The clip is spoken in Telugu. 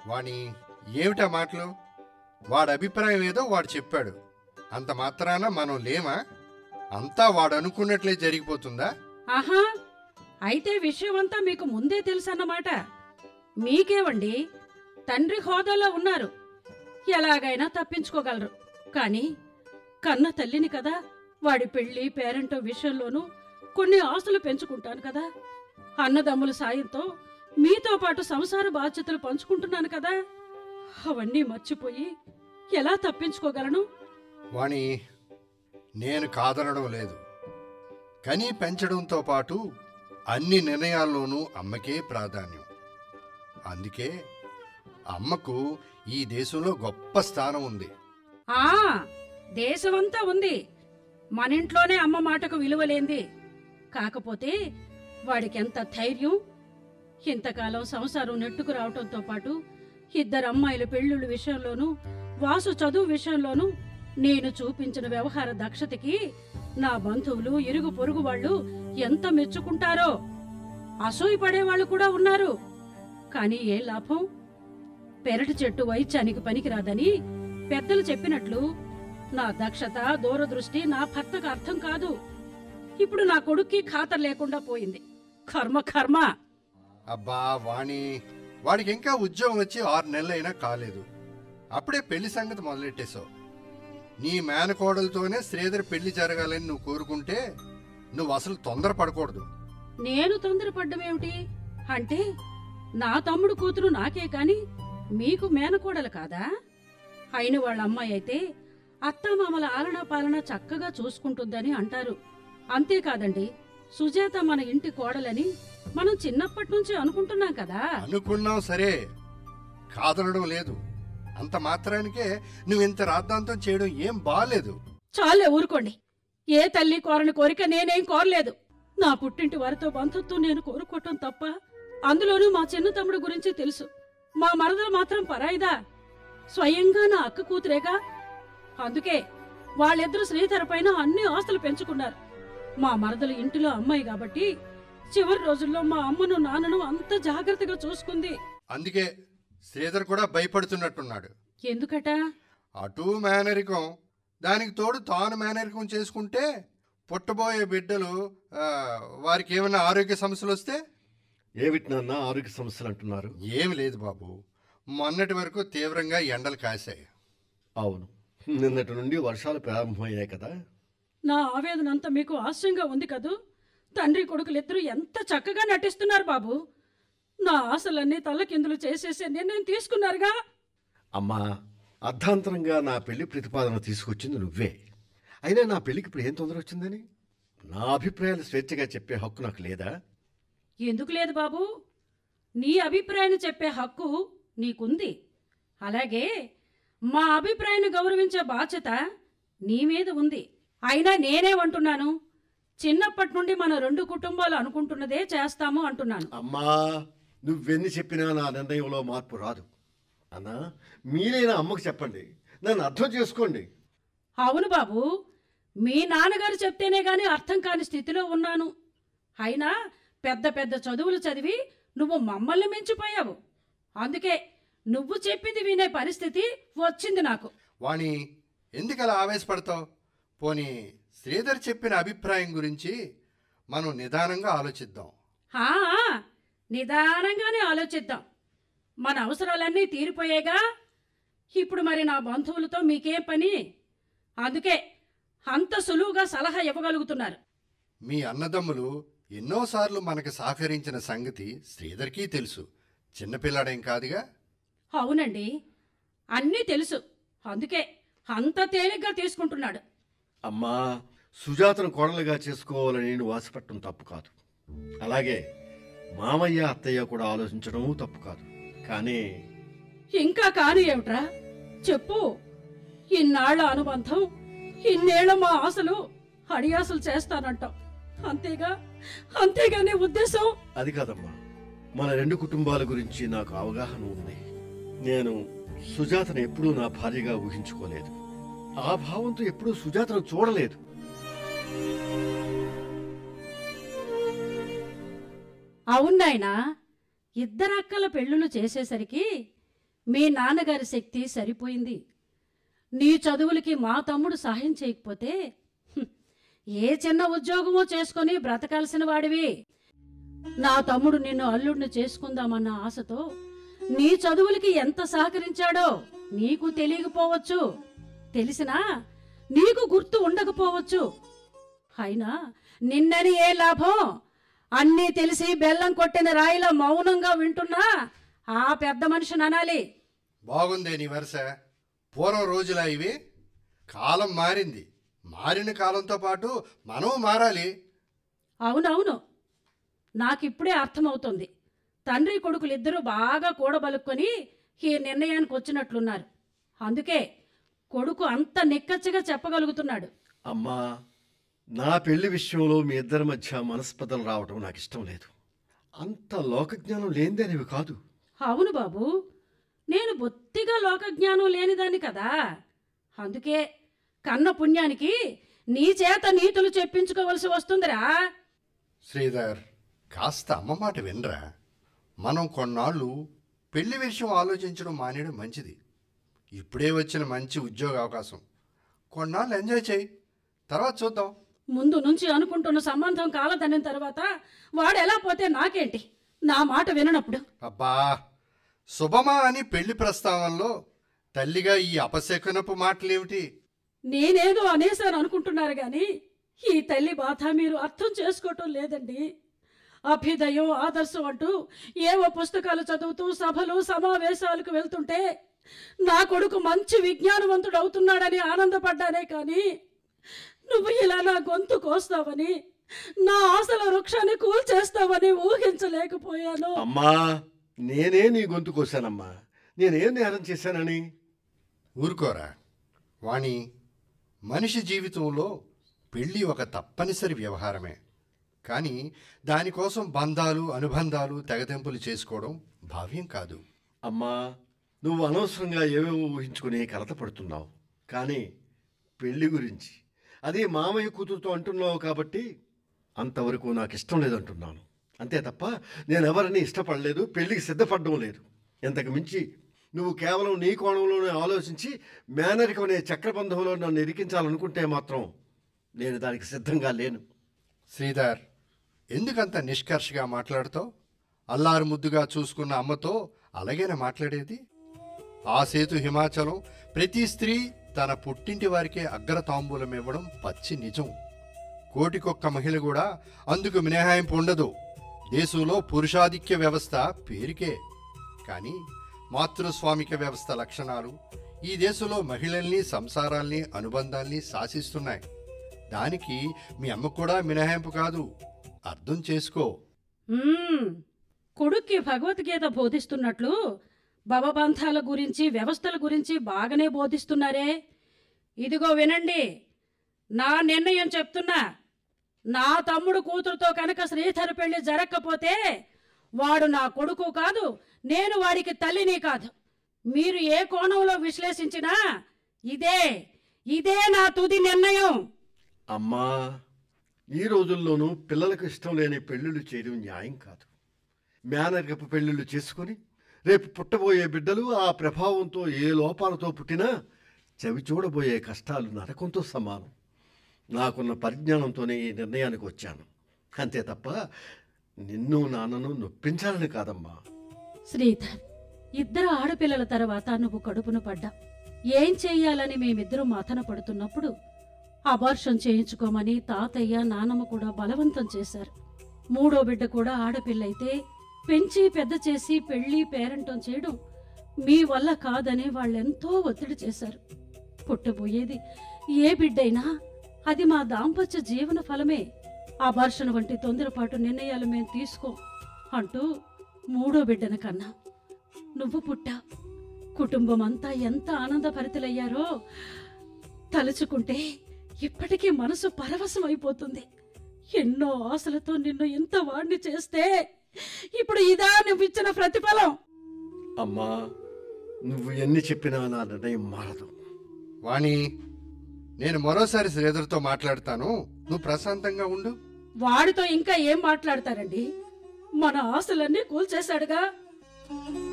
వాణి ఏమిటా మాటలు వాడి అభిప్రాయం ఏదో వాడు చెప్పాడు అంత మాత్రాన మనం లేమా అంతా వాడు అనుకున్నట్లే జరిగిపోతుందా ఆహా అయితే విషయం అంతా మీకు ముందే తెలుసన్నమాట మీకేవండి తండ్రి హోదాలో ఉన్నారు ఎలాగైనా తప్పించుకోగలరు కానీ కన్న తల్లిని కదా వాడి పెళ్లి పేరెంటో విషయంలోనూ కొన్ని ఆస్తులు పెంచుకుంటాను కదా అన్నదమ్ముల సాయంతో మీతో పాటు సంసార బాధ్యతలు పంచుకుంటున్నాను కదా అవన్నీ మర్చిపోయి ఎలా తప్పించుకోగలను వాణి నేను కాదనడం లేదు కని పెంచడంతో పాటు అన్ని నిర్ణయాల్లోనూ అమ్మకే ప్రాధాన్యం అందుకే అమ్మకు ఈ దేశంలో గొప్ప స్థానం ఉంది ఆ దేశమంతా ఉంది మన ఇంట్లోనే అమ్మ మాటకు విలువలేంది కాకపోతే వాడికెంత ధైర్యం ఇంతకాలం సంసారం నెట్టుకు రావటంతో పాటు ఇద్దరు అమ్మాయిల పెళ్ళిళ్ళ విషయంలోనూ వాసు చదువు విషయంలోనూ నేను చూపించిన వ్యవహార దక్షతకి నా బంధువులు ఇరుగు పొరుగు వాళ్ళు ఎంత మెచ్చుకుంటారో అసూయపడే వాళ్ళు కూడా ఉన్నారు కానీ ఏ లాభం పెరటి చెట్టు వైద్యానికి పనికిరాదని పెద్దలు చెప్పినట్లు నా దక్షత దూరదృష్టి నా భర్తకు అర్థం కాదు ఇప్పుడు నా కొడుక్కి ఖాతరు లేకుండా పోయింది కర్మ కర్మ అబ్బా వాణి వాడికి ఇంకా ఉద్యోగం వచ్చి ఆరు నెలలైనా కాలేదు అప్పుడే పెళ్లి సంగతి మొదలెట్టేశావు నీ మేనకోడలతోనే శ్రీధర్ పెళ్లి జరగాలని నువ్వు కోరుకుంటే నువ్వు అసలు తొందరపడకూడదు నేను తొందరపడ్డమేమిటి అంటే నా తమ్ముడు కూతురు నాకే కాని మీకు మేనకోడలు కాదా అయిన వాళ్ళ అమ్మాయి అయితే అత్తామామల ఆలన పాలన చక్కగా చూసుకుంటుందని అంటారు అంతేకాదండి సుజాత మన ఇంటి కోడలని మనం చిన్నప్పటి నుంచి అనుకుంటున్నాం కదా అనుకున్నావు సరే కాదనడం లేదు అంత మాత్రానికే నువ్వు ఇంత రాద్ధాంతం చేయడం ఏం బాలేదు చాలే ఊరుకోండి ఏ తల్లి కోరని కోరిక నేనేం కోరలేదు నా పుట్టింటి వారితో బంధుత్వం నేను కోరుకోవటం తప్ప అందులోనూ మా చిన్న తమ్ముడు గురించి తెలుసు మా మరదలు మాత్రం పరాయిదా స్వయంగా నా అక్క కూతురేగా అందుకే వాళ్ళిద్దరు శ్రీధర పైన అన్ని ఆస్తులు పెంచుకున్నారు మా మరదలు ఇంటిలో అమ్మాయి కాబట్టి చివరి రోజుల్లో మా అమ్మను నాన్నను అంత జాగ్రత్తగా చూసుకుంది అందుకే శ్రీధర్ కూడా భయపడుతున్నట్టున్నాడు ఎందుకట అటు మేనరికం దానికి తోడు తాను మేనరికం చేసుకుంటే పుట్టబోయే బిడ్డలు ఆ, వారికి ఏమైనా ఆరోగ్య సమస్యలు వస్తే ఏమిటి నాన్న ఆరోగ్య సమస్యలు అంటున్నారు ఏమి లేదు బాబు మొన్నటి వరకు తీవ్రంగా ఎండలు కాశాయి అవును నిన్నటి నుండి వర్షాలు ప్రారంభమయ్యాయి కదా నా ఆవేదన అంతా మీకు ఆశయంగా ఉంది కదూ తండ్రి కొడుకులిద్దరూ ఎంత చక్కగా నటిస్తున్నారు బాబు నా ఆశలన్నీ తల్లకిందులు చేసేసే నిర్ణయం తీసుకున్నారుగా అమ్మా అర్ధాంతరంగా నా పెళ్లి ప్రతిపాదన తీసుకొచ్చింది నువ్వే అయినా నా పెళ్లికి ఇప్పుడు ఏం తొందర వచ్చిందని నా అభిప్రాయాలు స్వేచ్ఛగా చెప్పే హక్కు నాకు లేదా ఎందుకు లేదు బాబు నీ అభిప్రాయాన్ని చెప్పే హక్కు నీకుంది అలాగే మా అభిప్రాయాన్ని గౌరవించే బాధ్యత నీ మీద ఉంది అయినా నేనేమంటున్నాను చిన్నప్పటి నుండి మన రెండు కుటుంబాలు అనుకుంటున్నదే చేస్తాము అంటున్నాను అమ్మా నువ్వెన్ని చెప్పినా నా నిర్ణయంలో మార్పు రాదు అన్నా మీరైనా అమ్మకు చెప్పండి నన్ను అర్థం చేసుకోండి అవును బాబు మీ నాన్నగారు చెప్తేనే గాని అర్థం కాని స్థితిలో ఉన్నాను అయినా పెద్ద పెద్ద చదువులు చదివి నువ్వు మమ్మల్ని మించిపోయావు అందుకే నువ్వు చెప్పింది వినే పరిస్థితి వచ్చింది నాకు వాణి ఎందుకు అలా ఆవేశపడతావు పోనీ శ్రీధర్ చెప్పిన అభిప్రాయం గురించి మనం నిదానంగా ఆలోచిద్దాం హా నిదానంగానే ఆలోచిద్దాం మన అవసరాలన్నీ తీరిపోయేగా ఇప్పుడు మరి నా బంధువులతో మీకేం పని అందుకే అంత సులువుగా సలహా ఇవ్వగలుగుతున్నారు మీ అన్నదమ్ములు ఎన్నోసార్లు మనకు సహకరించిన సంగతి శ్రీధర్కి తెలుసు చిన్నపిల్లాడేం కాదుగా అవునండి అన్నీ తెలుసు అందుకే అంత తేలిగ్గా తీసుకుంటున్నాడు అమ్మా సుజాతను కోడలుగా చేసుకోవాలని నేను ఆశపడటం తప్పు కాదు అలాగే మామయ్య అత్తయ్య కూడా ఆలోచించడం తప్పు కాదు కానీ ఇంకా కాని ఏమిట్రా చెప్పు ఇన్నాళ్ల అనుబంధం ఇన్నేళ్ల మా ఆశలు అడియాసలు చేస్తానంటాం అంతేగా అంతేగాని ఉద్దేశం అది కాదమ్మా మన రెండు కుటుంబాల గురించి నాకు అవగాహన ఉంది నేను సుజాతను ఎప్పుడూ నా భార్యగా ఊహించుకోలేదు ఆ భావంతో ఎప్పుడూ సుజాతను చూడలేదు అవునాయనా ఇద్దరక్కల పెళ్ళిళ్ళు చేసేసరికి మీ నాన్నగారి శక్తి సరిపోయింది నీ చదువులకి మా తమ్ముడు సహాయం చేయకపోతే హ్మ్, ఏ చిన్న ఉద్యోగమో చేసుకొని బ్రతకాల్సిన వాడివి నా తమ్ముడు నిన్ను అల్లుడిని చేసుకుందామన్న ఆశతో నీ చదువులకి ఎంత సహకరించాడో నీకు తెలియకపోవచ్చు తెలిసినా నీకు గుర్తు ఉండకపోవచ్చు అయినా నిన్నని ఏ లాభం అన్నీ తెలిసి బెల్లం కొట్టిన రాయిలా మౌనంగా వింటున్నా ఆ పెద్ద మనిషిని అనాలి బాగుందే నీ వరుస పూర్వం రోజులా ఇవి కాలం మారింది మారిన కాలంతో పాటు మనం మారాలి అవునవును నాకిప్పుడే అర్థమవుతుంది తండ్రి కొడుకులు ఇద్దరూ బాగా కూడబలుక్కొని ఈ నిర్ణయానికి వచ్చినట్లున్నారు అందుకే కొడుకు అంత నిక్కచ్చిగా చెప్పగలుగుతున్నాడు అమ్మా నా పెళ్లి విషయంలో మీ ఇద్దరి మధ్య మనస్పదలు రావటం నాకు ఇష్టం లేదు అంత లోకజ్ఞానం లేనిదేనివి కాదు అవును బాబు నేను బొత్తిగా లోకజ్ఞానం లేనిదాన్ని కదా అందుకే కన్న పుణ్యానికి నీ చేత నీతులు చెప్పించుకోవలసి వస్తుందిరా శ్రీధర్ కాస్త అమ్మ మాట వినరా మనం కొన్నాళ్ళు పెళ్లి విషయం ఆలోచించడం మానేయడం మంచిది ఇప్పుడే వచ్చిన మంచి ఉద్యోగ అవకాశం కొన్నాళ్ళు ఎంజాయ్ చేయి తర్వాత చూద్దాం ముందు నుంచి అనుకుంటున్న సంబంధం కాలదన్న తర్వాత వాడు ఎలా పోతే నాకేంటి నా మాట విననప్పుడు అబ్బా శుభమా అని పెళ్లి ప్రస్తావనలో తల్లిగా ఈ అపశకునపు మాటలేమిటి నేనేదో అనేసాను అనుకుంటున్నారు కానీ ఈ తల్లి బాధ మీరు అర్థం చేసుకోవటం లేదండి అభ్యుదయం ఆదర్శం అంటూ ఏవో పుస్తకాలు చదువుతూ సభలు సమావేశాలకు వెళ్తుంటే నా కొడుకు మంచి విజ్ఞానవంతుడు అవుతున్నాడని ఆనందపడ్డానే కానీ నువ్వు ఇలా నా గొంతు కోస్తావని నా ఆశల వృక్షాన్ని కూల్చేస్తావని ఊహించలేకపోయాను అమ్మా నేనే నీ గొంతు కోసానమ్మా నేనేం నేరం చేశానని ఊరుకోరా వాణి మనిషి జీవితంలో పెళ్ళి ఒక తప్పనిసరి వ్యవహారమే కానీ దానికోసం బంధాలు అనుబంధాలు తెగదెంపులు చేసుకోవడం భావ్యం కాదు అమ్మా నువ్వు అనవసరంగా ఏవేవో ఊహించుకుని కలత పడుతున్నావు కానీ పెళ్లి గురించి అది మామయ్య కూతురుతో అంటున్నావు కాబట్టి అంతవరకు నాకు ఇష్టం లేదంటున్నాను అంతే తప్ప నేను ఎవరిని ఇష్టపడలేదు పెళ్లికి సిద్ధపడడం లేదు ఇంతకు మించి నువ్వు కేవలం నీ కోణంలోనే ఆలోచించి మేనరికం అనే చక్రబంధంలో నన్ను ఇరికించాలనుకుంటే మాత్రం నేను దానికి సిద్ధంగా లేను శ్రీధర్ ఎందుకంత నిష్కర్షగా మాట్లాడుతావు అల్లారు ముద్దుగా చూసుకున్న అమ్మతో అలాగేనా మాట్లాడేది ఆ సేతు హిమాచలం ప్రతి స్త్రీ తన పుట్టింటి వారికే అగ్ర తాంబూలం ఇవ్వడం పచ్చి నిజం కోటికొక్క మహిళ కూడా అందుకు మినహాయింపు ఉండదు దేశంలో పురుషాధిక్య వ్యవస్థ పేరుకే కానీ మాతృస్వామిక వ్యవస్థ లక్షణాలు ఈ దేశంలో మహిళల్ని సంసారాల్ని అనుబంధాల్ని శాసిస్తున్నాయి దానికి మీ అమ్మ కూడా మినహాయింపు కాదు అర్థం చేసుకో మ్మ్. కొడుక్కి భగవద్గీత బోధిస్తున్నట్లు భవబంధాల గురించి వ్యవస్థల గురించి బాగానే బోధిస్తున్నారే ఇదిగో వినండి నా నిర్ణయం చెప్తున్నా నా తమ్ముడు కూతురుతో కనుక శ్రీధర్ పెళ్లి జరగకపోతే వాడు నా కొడుకు కాదు నేను వాడికి తల్లిని కాదు మీరు ఏ కోణంలో విశ్లేషించినా ఇదే ఇదే నా తుది నిర్ణయం అమ్మా ఈ రోజుల్లోనూ పిల్లలకు ఇష్టం లేని పెళ్ళిళ్ళు చేయడం న్యాయం కాదు మేనరికపు పెళ్ళిళ్ళు చేసుకొని రేపు పుట్టబోయే బిడ్డలు ఆ ప్రభావంతో ఏ లోపాలతో పుట్టినా చవి చూడబోయే కష్టాలు నరకంతో సమానం నాకున్న పరిజ్ఞానంతోనే ఈ నిర్ణయానికి వచ్చాను అంతే తప్ప నిన్ను నాన్నను నొప్పించాలని కాదమ్మా శ్రీధర్ ఇద్దరు ఆడపిల్లల తర్వాత నువ్వు కడుపున పడ్డా ఏం చెయ్యాలని మేమిద్దరం మథన పడుతున్నప్పుడు అబార్షన్ చేయించుకోమని తాతయ్య నానమ్మ కూడా బలవంతం చేశారు మూడో బిడ్డ కూడా ఆడపిల్లయితే పెంచి పెద్ద చేసి పెళ్లి పేరంటం చేయడం మీ వల్ల కాదని వాళ్ళెంతో ఒత్తిడి చేశారు పుట్టబోయేది ఏ బిడ్డైనా అది మా దాంపత్య జీవన ఫలమే అబార్షన్ వంటి తొందరపాటు నిర్ణయాలు మేం తీసుకో అంటూ మూడో బిడ్డన కన్నా నువ్వు పుట్టా కుటుంబం అంతా ఎంత ఆనందభరితులయ్యారో తలుచుకుంటే ఇప్పటికీ మనసు పరవశం అయిపోతుంది ఎన్నో ఆశలతో నిన్ను ఇంత వాడిని చేస్తే ఇప్పుడు ఇదా నువ్వు ఇచ్చిన ప్రతిఫలం అమ్మా నువ్వు ఎన్ని చెప్పినా నా నిర్ణయం మారదు వాణి నేను మరోసారి శ్రీధర్తో మాట్లాడతాను నువ్వు ప్రశాంతంగా ఉండు వాడితో ఇంకా ఏం మాట్లాడతారండి మన ఆశలన్నీ కూల్చేశాడుగా